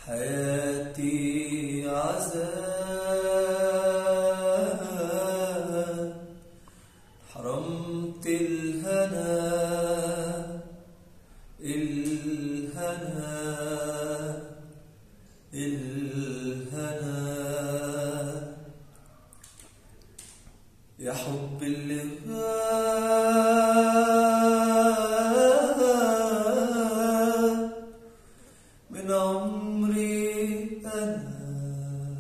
حياتي عذاب حرمت الهنا الهنا الهنا يا حب اللي غاب من عمري أنا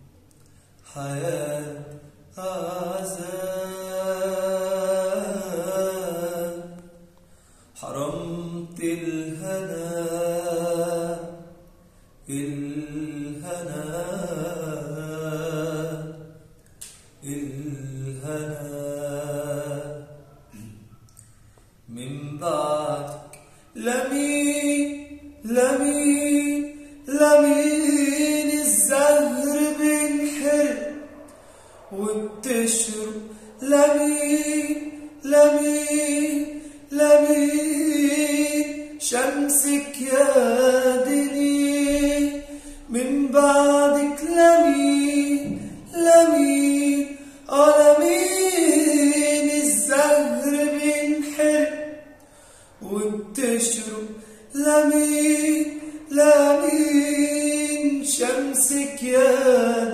حياة عذاب حرمت الهنا الهنا الهنا من بعدك لمين لمين لمين الزهر بينحرق وبتشرب لمين لمين لمين شمسك يا دني من بعدك لمين لمين اه لمين الزهر بينحرق وبتشرب لمين لمين شمسك يا